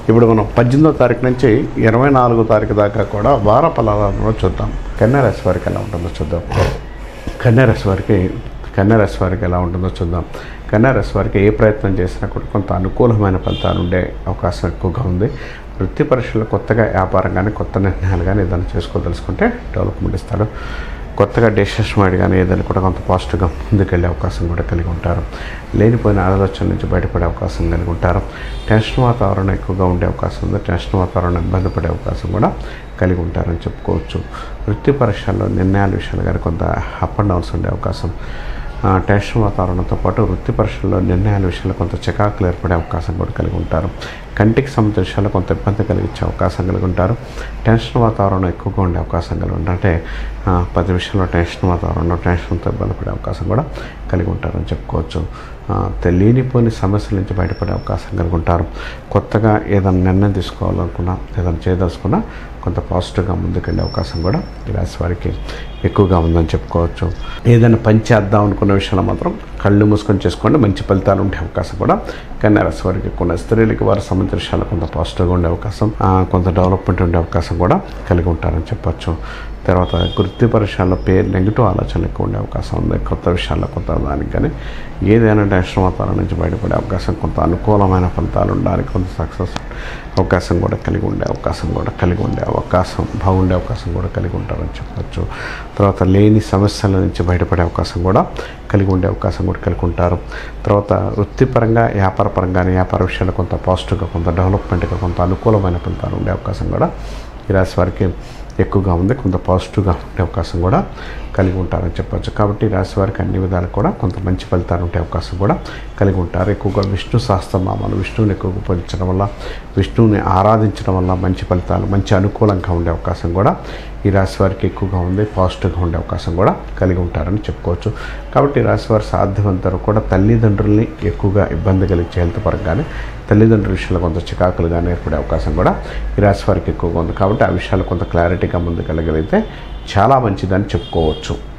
ఇప్పుడు మనం పద్దెనిమిదో తారీఖు నుంచి ఇరవై నాలుగో తారీఖు దాకా కూడా వార ఫలాలను చూద్దాం కన్యారాశి వారికి ఎలా ఉంటుందో చూద్దాం కన్యారాశి వారికి కన్యారాశి వారికి ఎలా ఉంటుందో చూద్దాం కన్యారాశి వారికి ఏ ప్రయత్నం చేసినా కూడా కొంత అనుకూలమైన ఫలితాలు ఉండే అవకాశం ఎక్కువగా ఉంది వృత్తి పరీక్షలు కొత్తగా వ్యాపారం కానీ కొత్త నిర్ణయాలు కానీ ఏదైనా చేసుకోదలుచుకుంటే డెవలప్మెంట్ ఇస్తాడు కొత్తగా డెసిషన్స్ మైండ్ కానీ ఏదైనా కూడా కొంత పాజిటివ్గా ముందుకెళ్ళే అవకాశం కూడా కలిగి ఉంటారు లేనిపోయిన ఆలోచన నుంచి బయటపడే అవకాశం కలిగి ఉంటారు టెన్షన్ వాతావరణం ఎక్కువగా ఉండే అవకాశం ఉంది టెన్షన్ వాతావరణం ఇబ్బంది పడే అవకాశం కూడా కలిగి ఉంటారని చెప్పుకోవచ్చు వృత్తి పరీక్షల్లో నిర్ణయాల విషయాలు కానీ కొంత అప్ అండ్ డౌన్స్ ఉండే అవకాశం ఆ, టెన్షన్ వాతావరణంతో పాటు వృత్తి పరీక్షల్లో నిర్ణయాల విషయంలో కొంత చికాకులు ఏర్పడే అవకాశం కూడా కలిగి ఉంటారు కంటికి సంబంధించిన విషయాల్లో కొంత ఇబ్బంది కలిగించే అవకాశం కలిగి ఉంటారు టెన్షన్ వాతావరణం ఎక్కువగా ఉండే అవకాశం కలిగి ఉంటారు అంటే ఆ, ప్రతి విషయంలో టెన్షన్ వాతావరణంలో టెన్షన్తో ఇబ్బంది పడే అవకాశం కూడా కలిగి ఉంటారని చెప్పుకోవచ్చు ఆ, తెలియనిపోని సమస్యల నుంచి బయటపడే అవకాశం కలిగి ఉంటారు కొత్తగా ఏదైనా నిర్ణయం తీసుకోవాలనుకున్నా ఏదైనా చేయదలుచుకున్నా కొంత పాజిటివ్గా ముందుకెళ్ళే అవకాశం కూడా ఈ రాశి వారికి ఎక్కువగా ఉందని చెప్పుకోవచ్చు ఏదైనా పని చేద్దాం అనుకున్న విషయంలో మాత్రం కళ్ళు మూసుకొని చేసుకోండి మంచి ఫలితాలు ఉండే అవకాశం కూడా కన్యా రాశి వారికి కొన్ని స్త్రీలకి వారి సంబంధించిన విషయాలు కొంత పాజిటివ్గా ఉండే అవకాశం ఆ, కొంత డెవలప్మెంట్ ఉండే అవకాశం కూడా కలిగి ఉంటారని చెప్పొచ్చు తర్వాత వృత్తి పరీక్షల్లో పేరు నెగిటివ్ ఆలోచనలు ఎక్కువ ఉండే అవకాశం ఉంది కొత్త విషయాల్లో కొత్త దానికి కానీ ఏదైనా టెన్షన్ వాతావరణం నుంచి బయటపడే అవకాశం కొంత అనుకూలమైన ఫలితాలు ఉండడానికి కొంత సక్సెస్ అవకాశం కూడా కలిగి ఉండే అవకాశం కూడా కలిగి ఉండే అవకాశం బాగుండే అవకాశం కూడా కలిగి ఉంటారని చెప్పవచ్చు తర్వాత లేని సమస్యల నుంచి బయటపడే అవకాశం కూడా కలిగి ఉండే అవకాశం కూడా కలిగి ఉంటారు తర్వాత వృత్తిపరంగా వ్యాపార పరంగా వ్యాపార విషయాల్లో కొంత పాజిటివ్గా కొంత డెవలప్మెంట్గా కొంత అనుకూలమైన ఫలితాలు ఉండే అవకాశం కూడా ఈ రాశి వారికి ఎక్కువగా ఉంది కొంత పాజిటివ్గా ఉండే అవకాశం కూడా కలిగి ఉంటారని చెప్పొచ్చు కాబట్టి ఈ రాశి వారికి అన్ని విధాలు కూడా కొంత మంచి ఫలితాలు ఉండే అవకాశం కూడా కలిగి ఉంటారు ఎక్కువగా విష్ణు సహస్రనామాలు విష్ణువుని ఎక్కువగా పూజించడం వల్ల విష్ణువుని ఆరాధించడం వల్ల మంచి ఫలితాలు మంచి అనుకూలంగా ఉండే అవకాశం కూడా ఈ రాశి వారికి ఎక్కువగా ఉంది పాజిటివ్గా ఉండే అవకాశం కూడా కలిగి ఉంటారని చెప్పుకోవచ్చు కాబట్టి ఈ రాశి వారు సాధ్యమంతరం కూడా తల్లిదండ్రుల్ని ఎక్కువగా ఇబ్బంది కలిగించే హెల్త్ పరంగానే తల్లిదండ్రుల విషయంలో కొంత చికాకులుగా ఏర్పడే అవకాశం కూడా ఈ రాశి వారికి ఎక్కువగా ఉంది కాబట్టి ఆ విషయాలు కొంత క్లారిటీగా ముందుకెళ్ళగలిగితే చాలా మంచిదని చెప్పుకోవచ్చు